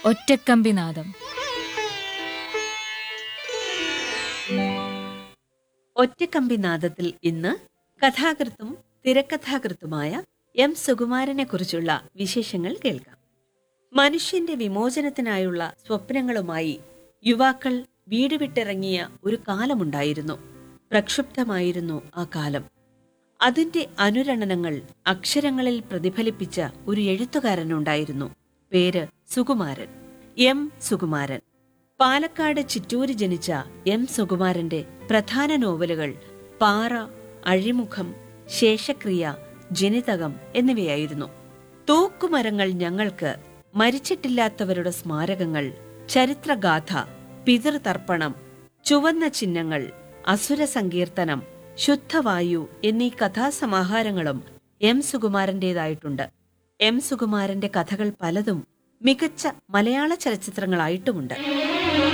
ഒറ്റക്കമ്പിനാദം ഒറ്റക്കമ്പി നാദത്തിൽ ഇന്ന് കഥാകൃത്തും തിരക്കഥാകൃത്തുമായ എം സുകുമാരനെ കുറിച്ചുള്ള വിശേഷങ്ങൾ കേൾക്കാം മനുഷ്യന്റെ വിമോചനത്തിനായുള്ള സ്വപ്നങ്ങളുമായി യുവാക്കൾ വീട് വിട്ടിറങ്ങിയ ഒരു കാലമുണ്ടായിരുന്നു പ്രക്ഷുബ്ധമായിരുന്നു ആ കാലം അതിന്റെ അനുരണനങ്ങൾ അക്ഷരങ്ങളിൽ പ്രതിഫലിപ്പിച്ച ഒരു എഴുത്തുകാരനുണ്ടായിരുന്നു പേര് സുകുമാരൻ എം സുകുമാരൻ പാലക്കാട് ചിറ്റൂര് ജനിച്ച എം സുകുമാരന്റെ പ്രധാന നോവലുകൾ പാറ അഴിമുഖം ശേഷക്രിയ ജനിതകം എന്നിവയായിരുന്നു തൂക്കുമരങ്ങൾ ഞങ്ങൾക്ക് മരിച്ചിട്ടില്ലാത്തവരുടെ സ്മാരകങ്ങൾ ചരിത്രഗാഥ പിതൃതർപ്പണം ചുവന്ന ചിഹ്നങ്ങൾ അസുര സങ്കീർത്തനം ശുദ്ധവായു എന്നീ കഥാസമാഹാരങ്ങളും എം സുകുമാരന്റേതായിട്ടുണ്ട് എം സുകുമാരന്റെ കഥകൾ പലതും മികച്ച മലയാള ചലച്ചിത്രങ്ങളായിട്ടുമുണ്ട്